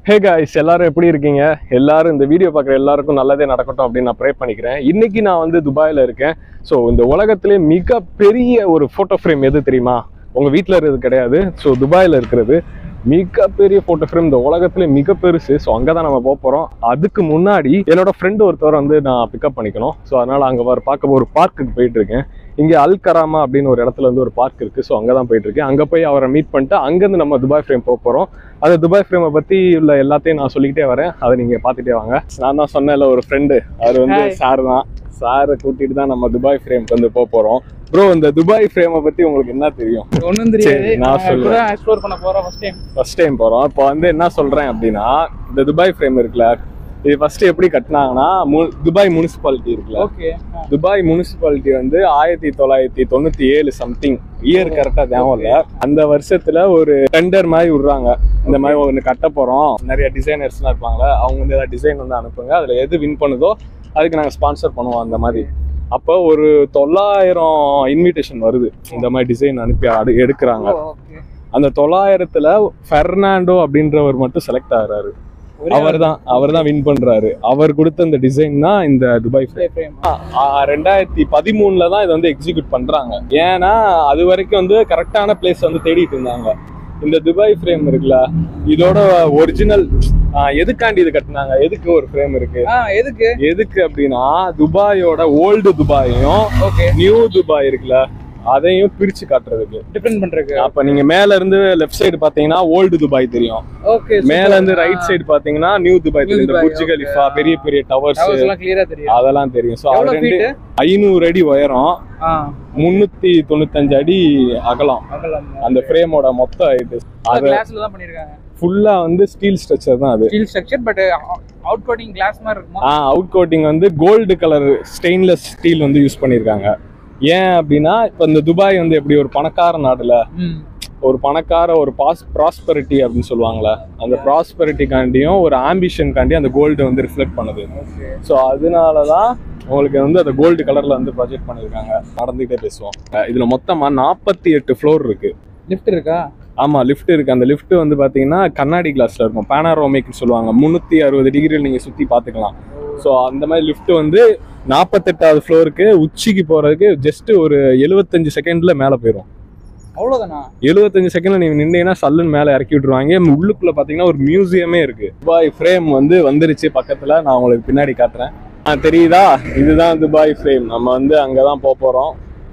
Hey guys எல்லாரும் எப்படி இருக்கீங்க எல்லாரும் இந்த வீடியோ பார்க்குற எல்லாருக்கும் நல்லதே நடக்கட்டும் அப்படின்னு நான் ப்ரே பண்ணிக்கிறேன் இன்னைக்கு நான் வந்து துபாயில் இருக்கேன் ஸோ இந்த உலகத்திலே மிக பெரிய ஒரு ஃபோட்டோ ஃப்ரேம் எது தெரியுமா உங்கள் வீட்டில் இருக்கிறது கிடையாது ஸோ துபாயில் இருக்கிறது மிகப்பெரிய ஃபோட்டோ ஃப்ரேம் இந்த உலகத்திலே மிக பெருசு ஸோ அங்கே தான் நம்ம போக போகிறோம் அதுக்கு முன்னாடி என்னோட ஃப்ரெண்டு ஒருத்தவர் வந்து நான் பிக்கப் பண்ணிக்கணும் ஸோ அதனால் அங்கே வர பார்க்க ஒரு பார்க்குக்கு போயிட்டு இருக்கேன் இங்கே அல் கராமா அப்படின்னு ஒரு இடத்துல வந்து ஒரு பார்க் இருக்குது ஸோ அங்கே தான் போயிட்டு இருக்கேன் அங்கே போய் அவரை மீட் பண்ணிட்டு அங்கேருந்து நம்ம துபாய் ஃப்ரேம் போக போகிறோம் அந்த துபாய் ஃப்ரேமை பற்றி உள்ள எல்லாத்தையும் நான் சொல்லிக்கிட்டே வரேன் அதை நீங்கள் பார்த்துட்டே வாங்க நான் தான் சொன்னேன்ல ஒரு ஃப்ரெண்டு அவர் வந்து Hi. சார் தான் சாரை கூட்டிட்டு தான் நம்ம துபாய் ஃப்ரேம்க்கு வந்து போக போகிறோம் ப்ரோ இந்த துபாய் ஃப்ரேமை பற்றி உங்களுக்கு என்ன தெரியும் ஒண்ணும் தெரியாது சரி, நான் நான் சொல்றேன். இப்பதான் எக்ஸ்ப்ளோர் பண்ண போறேன் ஃபர்ஸ்ட் டைம் ஃபர்ஸ்ட் டைம் போகிறோம் இப்போ வந்து என்ன சொல்கிறேன் அப்படின்னா இந்த துபாய் ஃப்ரேம் இருக்குல்ல இது ஃபர்ஸ்ட் எப்படி கட்டினாங்கன்னா மு- துபாய் முனிசிபாலிட்டி இருக்குல்ல ஓகே துபாய் முனிசிபாலிட்டி வந்து ஆயிரத்தி தொள்ளாயிரத்தி தொண்ணூத்தி ஏழு சம்திங் இயர் கரெக்டா ஞாபகம் இல்ல அந்த வருஷத்துல ஒரு டெண்டர் மாதிரி விடுறாங்க இந்த மாதிரி ஒன்று கட்ட போறோம் நிறைய டிசைனர்ஸ்லாம் இருப்பாங்களே அவங்க வந்து ஏதாவது டிசைன் வந்து அனுப்புங்க அதுல எது வின் பண்ணுதோ அதுக்கு நாங்க ஸ்பான்சர் பண்ணுவோம் அந்த மாதிரி அப்போ ஒரு தொள்ளாயிரம் இன்விடேஷன் வருது இந்த மாதிரி டிசைன் அனுப்பி அடு- எடுக்கிறாங்க ஓகே அந்த தொள்ளாயிரத்துல ஃபெர்னாண்டோ அப்படின்றவர் மட்டும் செலக்ட் ஆகுறாரு அவர் தான் அவர் தான் வின் பண்றாரு அவர் கொடுத்த இந்த டிசைன் தான் இந்த துபாய் frame. ஃப்ரேம் ஆஹ் ரெண்டாயிரத்தி பதிமூணுல தான் இதை வந்து எக்ஸிக்யூட் பண்றாங்க ஏன்னா அது வரைக்கும் வந்து கரெக்டான பிளேஸ் வந்து தேடிட்டு இருந்தாங்க இந்த துபாய் ஃப்ரேம் இருக்குல்ல இதோட ஒரிஜினல் எதுக்காண்டி இது கட்டினாங்க எதுக்கு ஒரு ஃப்ரேம் இருக்கு ஆ எதுக்கு எதுக்கு அப்படின்னா துபாயோட ஓல்டு துபாயையும் ஓகே நியூ துபாய் இருக்குல்ல அதையும் பிரிச்சு காட்டுறதுக்கு டிபெண்ட் பண்றதுக்கு அப்ப நீங்க மேல இருந்து லெஃப்ட் சைடு பாத்தீங்கன்னா ஓல்டு துபாய் தெரியும் ஓகே மேல இருந்து ரைட் சைடு பாத்தீங்கன்னா நியூ துபாய் தெரியும் இந்த துபாய், புர்ஜ் okay. கலிஃபா பெரிய பெரிய டவர்ஸ் ஹவுஸ் எல்லாம் கிளியரா தெரியும் அதெல்லாம் தெரியும் சோ அது எவ்வளவு ரெண்டு ஃபீட் ஐநூறு அடி உயரம் ஆ முன்னூத்தி தொண்ணூத்தஞ்சு அடி அகலம் அகலம் அந்த ஃப்ரேமோட மொத்த இது அது கிளாஸ்ல தான் பண்ணிருக்காங்க ஃபுல்லா வந்து ஸ்டீல் ஸ்ட்ரக்சர் தான் அது steel structure but out coating glass மாதிரி இருக்குமா ஆ அவுட் கோட்டிங் வந்து கோல்டு கலர் ஸ்டெயின்லெஸ் ஸ்டீல் வந்து யூஸ் பண்ணியிருக்காங்க ஏன் அப்படின்னா இப்போ இந்த துபாய் வந்து எப்படி ஒரு பணக்கார நாடுல ம் ஒரு பணக்கார ஒரு பாஸ் ப்ராஸ்பரிட்டி அப்படின்னு சொல்லுவாங்கல்ல அந்த ப்ராஸ்பரிட்டிக்காண்டியும் ஒரு ஆம்பிஷன்காண்டி அந்த கோல்டு வந்து ரிஃப்ளெக்ட் பண்ணுது ஓகே ஸோ அதனால தான் உங்களுக்கு வந்து அந்த கோல்டு கலர்ல வந்து ப்ரொஜெக்ட் பண்ணியிருக்காங்க நடந்துகிட்டே பேசுவோம் அஹ் இதுல மொத்தமா நாற்பத்தி எட்டு ஃப்ளோர் இருக்கு லிஃப்ட் இருக்கா ஆமா லிஃப்ட் இருக்கு அந்த லிஃப்ட் வந்து பாத்தீங்கன்னா கண்ணாடி கிளாஸ்ல இருக்கும் பேனாரோமிக்னு சொல்லுவாங்க முந்நூத்தி அறுபது டிகிரியில் நீங்க சுத்தி பாத்துக்கலாம் ஸோ அந்த மாதிரி லிஃப்ட் வந்து நாற்பத்தெட்டாவது ஃப்ளோருக்கு உச்சிக்கு போறதுக்கு ஜஸ்ட் ஒரு எழுபத்தஞ்சு செகண்ட்ல மேல போயிடும் அவ்வளவுதானா எழுபத்தஞ்சு செகண்ட்ல நீங்க நின்னீங்கன்னா சல்லுன்னு மேல இறக்கி விட்டுருவாங்க உள்ளுக்குள்ள பாத்தீங்கன்னா ஒரு மியூசியமே இருக்கு துபாய் ஃப்ரேம் வந்து வந்துருச்சு பக்கத்துல நான் உங்களுக்கு பின்னாடி காட்டுறேன் ஆ தெரியுதா இதுதான் துபாய் ஃப்ரேம் நம்ம வந்து அங்கதான் போக போறோம்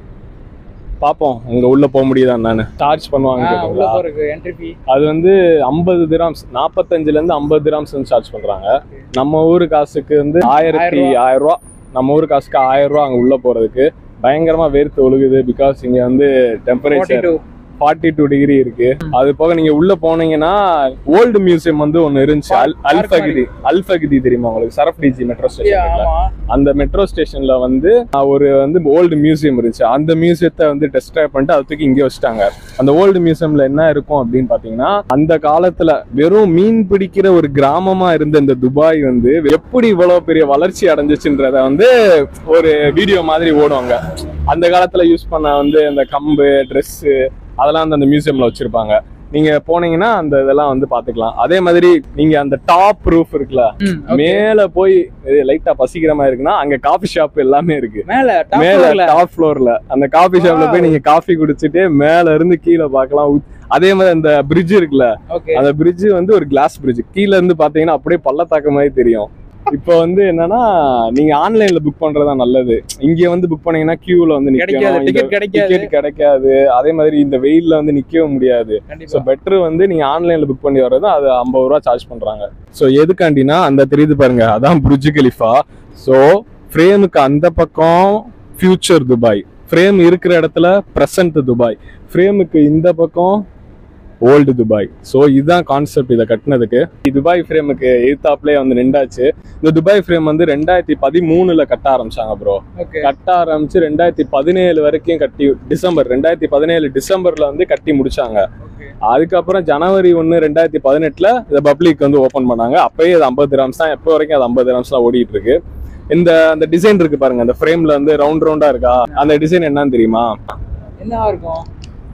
பாப்போம் அங்க உள்ள போக முடியுதா நான் சார்ஜ் பண்ணுவாங்க ஆ, உள்ள கேட்டீங்களா? போறதுக்கு என்ட்ரி ஃபீ அது வந்து ஐம்பது திராம்ஸ் நாற்பத்தஞ்சுல இருந்து ஐம்பது திராம்ஸ் வந்து சார்ஜ் பண்றாங்க நம்ம ஊரு காசுக்கு வந்து ஆயிரத்தி ஆயிரம் ஆயிரம் ரூபா நம்ம ஊரு காசுக்கு ஆயிரம் ரூபா அங்க உள்ள போறதுக்கு பயங்கரமா வேர்த்து ஒழுகுது பிகாஸ் இங்க வந்து forty temperature two forty two degree இருக்கு அது போக நீங்க உள்ள போனீங்கன்னா ஓல்டு மியூசியம் வந்து ஒன்னு இருந்துச்சு அல் Park அல்ஃபகிதி அல்ஃபகிதி தெரியுமா உங்களுக்கு சரஃப்டிஜி மெட்ரோ ஸ்டேஷன் ஆமா அந்த மெட்ரோ ஸ்டேஷன்ல வந்து அஹ், ஒரு வந்து ஓல்டு மியூசியம் இருந்துச்சு அந்த மியூசியத்தை வந்து டெஸ்ட் ட்ரைவ் பண்ணிட்டு அதை தூக்கி இங்கே வச்சுட்டாங்க அந்த ஓல்டு மியூசியம்ல என்ன இருக்கும் அப்படின்னு பாத்தீங்கன்னா அந்த காலத்துல வெறும் மீன் பிடிக்கிற ஒரு கிராமமா இருந்த இந்த துபாய் வந்து எப்படி இவ்வளவு பெரிய வளர்ச்சி அடைஞ்சிச்சுன்றத வந்து ஒரு வீடியோ மாதிரி ஓடுவாங்க அந்த காலத்துல யூஸ் பண்ண வந்து அந்த கம்பு Dress அதெல்லாம் வந்து அந்த மியூசியம்ல வச்சிருப்பாங்க நீங்க போனீங்கன்னா அந்த இதெல்லாம் வந்து பாத்துக்கலாம் அதே மாதிரி நீங்க அந்த டாப் ரூஃப் இருக்குல்ல ம் okay. மேல போய் லைட்டா பசிக்கிற மாதிரி இருக்குன்னா அங்க காஃபி ஷாப் எல்லாமே இருக்கு மேல டாப் மேல ஃப்ளோர்ல டாப் ஃப்ளோர்ல அந்த காஃபி ஷாப்ல Wow. போய் நீங்க காஃபி குடிச்சிட்டு மேல இருந்து கீழே பார்க்கலாம் உ- அதே மாதிரி அந்த பிரிட்ஜ் இருக்குல்ல ஓகே அந்த பிரிட்ஜ் வந்து ஒரு கிளாஸ் பிரிட்ஜ் கீழ இருந்து பாத்தீங்கன்னா அப்படியே பள்ளத்தாக்கு மாதிரி தெரியும் இப்போ வந்து என்னன்னா நீங்க ஆன்லைன்ல புக் பண்றதா நல்லது இங்க வந்து புக் பண்ணீங்கன்னா கியூல வந்து கிடைக்காது நிக்கணும் டிக்கெட் கிடைக்காது டிக்கெட் கிடைக்காது அதே மாதிரி இந்த வெயில்ல வந்து நிக்கவும் முடியாது ஸோ கண்டிப்பா பெட்டர் வந்து நீங்க ஆன்லைன்ல புக் பண்ணி வர்றது அது ஐம்பது ரூபா சார்ஜ் பண்றாங்க ஸோ எதுக்காண்டினா அந்த தெரியுது பாருங்க அதான் புர்ஜ் கலிஃபா ஸோ ஃப்ரேமுக்கு அந்த பக்கம் ஃபியூச்சர் துபாய் ஃப்ரேம் இருக்கிற இடத்துல ப்ரெசன்ட் துபாய் ஃப்ரேமுக்கு இந்த பக்கம் ஓல்டு துபாய் ஸோ இதுதான் கான்செப்ட் இதை கட்டினதுக்கு துபாய் ஃப்ரேமுக்கு எய்த்தாப்லேயே வந்து நின்றாச்சு இந்த துபாய் ஃப்ரேம் வந்து ரெண்டாயிரத்தி பதிமூணுல கட்ட ஆரம்பிச்சாங்க ப்ரோ ஓகே கட்ட ஆரம்பிச்சு ரெண்டாயிரத்தி பதினேழு வரைக்கும் கட்டி டிசம்பர் ரெண்டாயிரத்தி பதினேழு டிசம்பர்ல வந்து கட்டி முடிச்சாங்க ஓகே அதுக்கப்புறம் ஜனவரி ஒன்று ரெண்டாயிரத்தி பதினெட்டுல இந்த பப்ளிக் வந்து ஓப்பன் பண்ணாங்க அப்பயே அது ஐம்பது கிராம்ஸ் தான் எப்போ வரைக்கும் அது ஐம்பது கிராம்ஸ் தான் ஓடிட்டு இருக்கு இந்த அந்த டிசைன் இருக்கு பாருங்க அந்த ஃப்ரேம்ல வந்து ரவுண்ட் ரவுண்டா இருக்கா அந்த டிசைன் என்னன்னு தெரியுமா என்ன இருக்கும்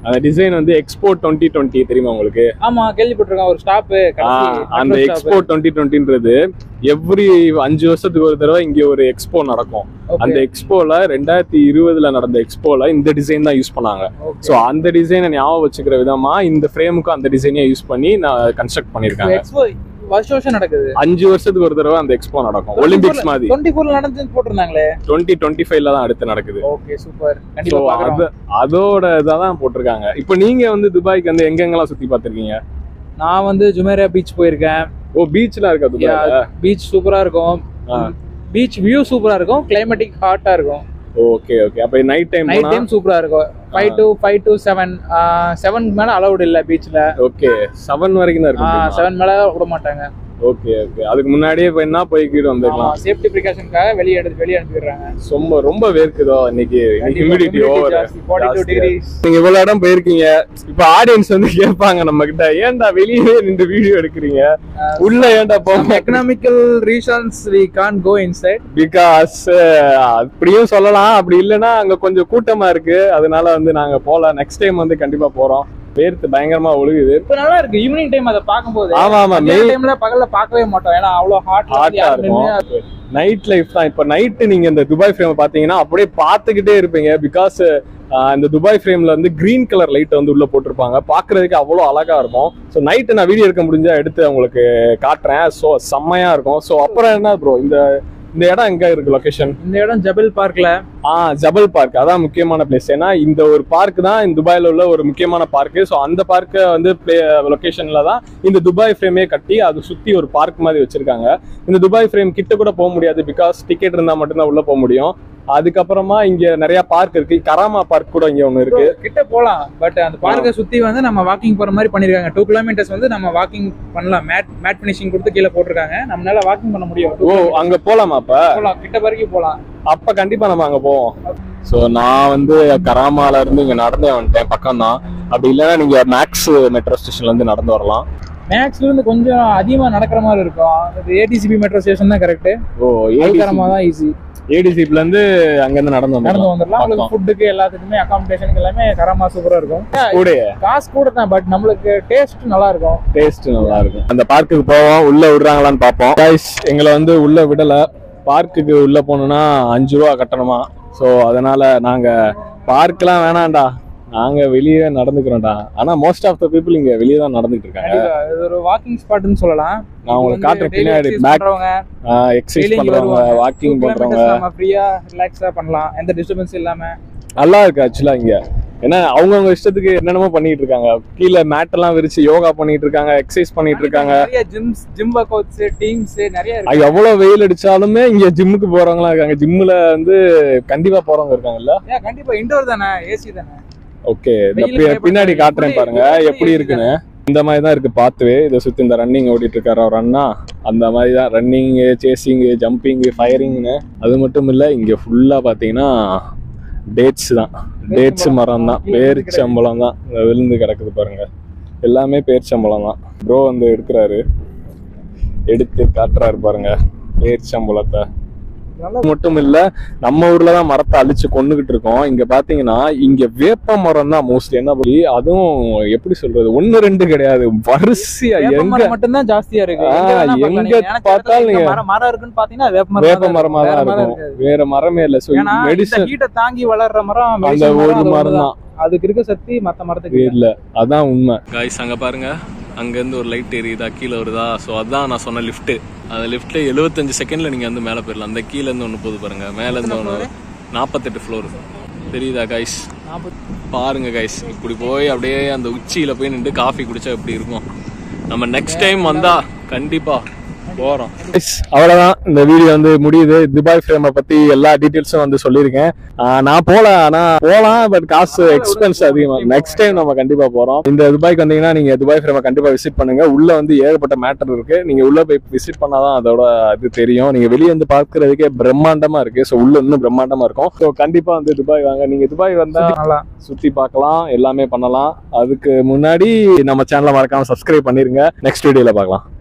அந்த டிசைன் வந்து எக்ஸ்போ டுவெண்ட்டி டுவெண்ட்டி தெரியுமா உங்களுக்கு ஆமா கேள்விப்பட்டிருக்கேன் ஒரு ஸ்டாப் ஆஹ் அந்த எக்ஸ்போ டுவெண்ட்டி டுவெண்ட்டின்றது எவ்ரி அஞ்சு வருஷத்துக்கு ஒரு தடவை இங்க ஒரு எக்ஸ்போ நடக்கும் அந்த எக்ஸ்போல ரெண்டாயிரத்தி இருபதுல நடந்த எக்ஸ்போல இந்த டிசைன் தான் யூஸ் பண்ணாங்க ஸோ அந்த டிசைனை ஞாபகம் வச்சுக்கிற விதமா இந்த ஃப்ரேமுக்கும் அந்த டிசைனையே யூஸ் பண்ணி நான் கன்ஸ்ட்ரக்ட் பண்ணிருக்காங்க எக்ஸ்போ வருஷம் வருஷம் நடக்குது அஞ்சு வருஷத்துக்கு ஒரு தடவை அந்த எக்ஸ்போ நடக்கும் ஒலிம்பிக்ஸ் மாதிரி டுவெண்ட்டி ஃபோர்ல நடந்து போட்டிருந்தாங்களே டுவெண்ட்டி டுவெண்ட்டி ஃபைவ்ல தான் அடுத்து நடக்குது ஓகே சூப்பர் ஸோ கண்டிப்பா பாக்குறோம் அது அதோட இதாக தான் போட்டிருக்காங்க இப்போ நீங்க வந்து துபாய்க்கு வந்து எங்கெங்கெல்லாம் சுத்தி பார்த்திருக்கீங்க நான் வந்து ஜுமேரியா பீச் போயிருக்கேன் ஓ பீச்லாம் இருக்கா துபாய்ல பீச் சூப்பரா இருக்கும் ஆ. பீச் வியூ சூப்பரா இருக்கும் கிளைமேட்டிக் ஹாட்டா இருக்கும் ஓகே ஓகே அப்போ நைட் டைம் நைட் டைம் சூப்பரா இருக்கும் five to five to seven seven மேல அலௌட் இல்ல பீச்ல ஓகே செவன் வரைக்கும் தான் இருக்கு செவன் மேல விட மாட்டாங்க ஓகே ஓகே அதுக்கு முன்னாடியே போயினா போய்க்கிட்டு வந்துக்கலாம் சேஃப்டி ப்ரிகாஷனுக்காக வெளியே எடுத்து வெளியே அனுப்பிடுறாங்க ரொம்ப ரொம்ப வேர்க்குதோ இன்னைக்கு humidity over forty two degrees நீங்க இவ்வளவு இடம் போயிருக்கீங்க இப்ப ஆடியன்ஸ் வந்து கேட்பாங்க நம்ம கிட்ட ஏன்டா வெளியே நின்று வீடியோ எடுக்கிறீங்க உள்ள ஏன்டா போக economical reasons we can go inside because அப்படியும் சொல்லலாம் அப்படி இல்லைன்னா அங்க கொஞ்சம் கூட்டமா இருக்கு அதனால வந்து நாங்க போல நெக்ஸ்ட் டைம் வந்து கண்டிப்பா போறோம் வேர்த்து பயங்கரமா ஒழுகுது இப்போ நல்லா இருக்கு ஈவினிங் டைம் அதை பார்க்கும்போது ஆமா ஆமா மத்தியான மெயின் டைம்ல பகல்ல பார்க்கவே மாட்டோம் ஏன்னா அவ்வளவு ஹாட் ஹாட்டா இருக்கும் நைட் லைஃப் தான் இப்ப நைட்டு நீங்க இந்த துபாய் ஃப்ரேம் பாத்தீங்கன்னா அப்படியே பார்த்துக்கிட்டே இருப்பீங்க பிகாஸ் இந்த துபாய் ஃப்ரேம்ல வந்து கிரீன் கலர் லைட் வந்து உள்ள போட்டிருப்பாங்க பாக்குறதுக்கு அவ்வளோ அழகா இருக்கும் ஸோ நைட்டு நான் வீடியோ எடுக்க முடிஞ்சா எடுத்து உங்களுக்கு காட்டுறேன் ஸோ செம்மையா இருக்கும் ஸோ அப்புறம் என்ன ப்ரோ இந்த இந்த இடம் எங்க இருக்கு லொகேஷன் இந்த இடம் ஜபல் பார்க்ல ஆ ஜபல் பார்க் அதான் முக்கியமான பிளேஸ் ஏன்னா இந்த ஒரு பார்க் தான் இந்த துபாயில உள்ள ஒரு முக்கியமான பார்க் ஸோ அந்த பார்க்கை வந்து லொகேஷன்ல தான் இந்த துபாய் ஃப்ரேமே கட்டி அது சுத்தி ஒரு பார்க் மாதிரி வச்சிருக்காங்க இந்த துபாய் ஃப்ரேம் கிட்ட கூட போக முடியாது பிகாஸ் டிக்கெட் இருந்தா மட்டும்தான் உள்ள போக முடியும் அதுக்கப்புறமா இங்க நிறைய பார்க் இருக்கு கராமா பார்க் கூட இங்க ஒண்ணு இருக்கு கிட்ட போலாம் பட் அந்த பார்க்கை சுத்தி வந்து நம்ம வாக்கிங் போற மாதிரி பண்ணிருக்காங்க டூ கிலோமீட்டர்ஸ் வந்து நம்ம வாக்கிங் பண்ணலாம் மேட் மேட் ஃபினிஷிங் கொடுத்து கீழே போட்டிருக்காங்க நம்மளால வாக்கிங் பண்ண முடியும் ஓ அங்க போலாமா அப்ப போலாம் கிட்ட வரைக்கும் போலாம் அப்ப கண்டிப்பா நம்ம அங்க போவோம் ஸோ நான் வந்து கராமால இருந்து இங்க நடந்தே வந்துட்டேன் பக்கம் தான் அப்படி இல்லைன்னா நீங்க மேக்ஸ் மெட்ரோ ஸ்டேஷன்ல இருந்து நடந்து வரலாம் மேக்ஸ்ல இருந்து கொஞ்சம் அதிகமா நடக்கிற மாதிரி இருக்கும் அது ஏடிசிபி மெட்ரோ ஸ்டேஷன் தான் கரெக்ட் ஓ அதுக்கரமா தான் ஈஸி ஏடிசிப்ல இருந்து அங்க இருந்து நடந்து நடந்து வந்துடலாம் வந்துடலாம் உங்களுக்கு ஃபுட்டுக்கு எல்லாத்துக்குமே அகாமடேஷனுக்கு எல்லாமே கரமா சூப்பரா இருக்கும் கூட காசு கூட தான் பட் நம்மளுக்கு டேஸ்ட் நல்லா இருக்கும் டேஸ்ட் நல்லா இருக்கும் அந்த பார்க்குக்கு போவோம் உள்ள விடுறாங்களான்னு பார்ப்போம் கைஸ் எங்களை வந்து உள்ள விடல பார்க்குக்கு உள்ள போகணும்னா அஞ்சு ரூபா கட்டணுமா ஸோ அதனால நாங்க பார்க்லாம் வேணாம்டா நாங்க வெளியே நடந்துக்கிறோம்டா ஆனா மோஸ்ட் ஆஃப் த பீப்புள் இங்க வெளியே தான் நடந்துட்டு இருக்காங்க கண்டிப்பா. இது ஒரு வாக்கிங் ஸ்பாட்னு சொல்லலாம் நான் உங்களுக்கு இது வந்து காட்டுறேன் daily பின்னாடி exercise பேக் பண்றவங்க எக்ஸசைஸ் daily இங்க பண்றவங்க வருவாங்க. வாக்கிங் two பண்றவங்க kilometers நம்ம ஃப்ரீயா ரிலாக்ஸா பண்ணலாம் எந்த டிஸ்டர்பன்ஸ் இல்லாம நல்லா இருக்கு ஆக்சுவலா இங்க ஏன்னா அவங்கவுங்க இஷ்டத்துக்கு என்னென்னமோ பண்ணிட்டு இருக்காங்க கீழே மேட் எல்லாம் விரிச்சு யோகா பண்ணிட்டு இருக்காங்க எக்ஸசைஸ் பண்ணிட்டு இருக்காங்க நிறைய gyms gym workouts teams நிறைய இருக்கு அது எவ்வளவு வெயில் அடிச்சாலுமே இங்க ஜிம்முக்கு போறவங்களா இருக்காங்க ஜிம்ல வந்து கண்டிப்பா போறவங்க இருக்காங்கல்ல ஏன் கண்டிப்பா இன்டோர் தானே ஏசி தானே ஓகே வெயிலுக்கு பயப்பட பின்னாடி தேவையில்ல. காட்டுறேன் fully- பாருங்க fully எப்படி AC இருக்குன்னு இந்த மாதிரி தான் இருக்கு பாத்துவே இதை சுத்தி இந்த ரன்னிங் ஓடிட்டு இருக்காரு அவர் அண்ணா அந்த மாதிரி தான் ரன்னிங் சேசிங் ஜம்பிங் ஃபயரிங்னு அது மட்டும் இல்ல இங்க ஃபுல்லா பாத்தீங்கன்னா டேட்ஸ் தான் டேட்ஸ் மரம் தான் பேரிச்சம்பழம் தான் இந்த விழுந்து கிடக்குது பாருங்க எல்லாமே பேரிச்சம்பழம் தான் ப்ரோ வந்து எடுக்கிறாரு எடுத்து காட்டுறாரு பாருங்க பேரிச்சம்பழத்தை நல்லா மட்டும் இல்ல நம்ம ஊர்ல தான் மரத்தை அழிச்சு கொண்டுகிட்டு இருக்கோம் இங்க பாத்தீங்கன்னா இங்க வேப்ப மரம் தான் மோஸ்ட்லி என்ன பண்ணி அதுவும் எப்படி சொல்றது ஒண்ணு ரெண்டு கிடையாது வரிசையா வேப்ப எங்க மரம் மட்டும் தான் ஜாஸ்தியா இருக்கு ஆ, எங்க வேணா பார்க்கலாம். எங்க நீங்க நினைச்ச பார்த்தாலும் இடத்துல நீங்க- மரம் மரம் இருக்குன்னு பாத்தீங்கன்னா வேப்ப மரம் வேப்ப மரமா தான் இருக்கும் இருக்காது வேற மரமே இல்ல சோ ஏன்னா இந்த மெடிசன் ஹீட்டை தாங்கி வளர்ற மரம் அந்த medicine ஒரு அது மரம் ஒண்ணுதான். தான் அதுக்கு இருக்க சக்தி மத்த மரத்துக்கு இல்ல. இல்ல அதான் உண்மை காய்ஸ் அங்க பாருங்க அங்க இருந்து ஒரு லைட் எரியுதா கீழே வருதா சோ அதான் நான் சொன்ன லிஃப்ட் அந்த லிஃப்ட்ல 75 செகண்ட்ல நீங்க வந்து மேல போயிடலாம் அந்த கீழ இருந்து ஒண்ணு போகுது பாருங்க மேல இருந்து ஒண்ணு நாற்பத்தெட்டு ஃப்ளோர் தெரியுதா கைஸ் நாற்பத்தி- பாருங்க கைஸ் இப்படி போய் அப்படியே அந்த உச்சியில போய் நின்று காஃபி குடிச்சா எப்படி இருக்கும் நம்ம நெக்ஸ்ட் டைம் வந்தா கண்டிப்பா போறோம் அவ்வளவுதான் இந்த வீடியோ வந்து முடியுது துபாய் ஃப்ரேமை பத்தி எல்லா டீடைல்ஸும் வந்து சொல்லியிருக்கேன் ஆஹ் நான் போல ஆனா போலாம் பட் காசு எக்ஸ்பென்ஸ் அதிகமா நெக்ஸ்ட் டைம் நம்ம கண்டிப்பா போறோம் இந்த துபாய்க்கு வந்தீங்கன்னா நீங்க துபாய் ஃப்ரேமை கண்டிப்பா விசிட் பண்ணுங்க உள்ள வந்து ஏகப்பட்ட மேட்டர் இருக்கு நீங்க உள்ள போய் விசிட் பண்ணாதான் அதோட இது தெரியும் நீங்க வெளியே வந்து பாக்குறதுக்கே பிரம்மாண்டமா இருக்கு ஸோ உள்ள இன்னும் பிரம்மாண்டமா இருக்கும் ஸோ கண்டிப்பா வந்து துபாய் வாங்க நீங்க துபாய் வந்தா நல்லா சுத்தி பார்க்கலாம் எல்லாமே பண்ணலாம் அதுக்கு முன்னாடி நம்ம சேனலை மறக்காம சப்ஸ்கிரைப் பண்ணிருங்க நெக்ஸ்ட் வீடியோல பார்க்கலாம்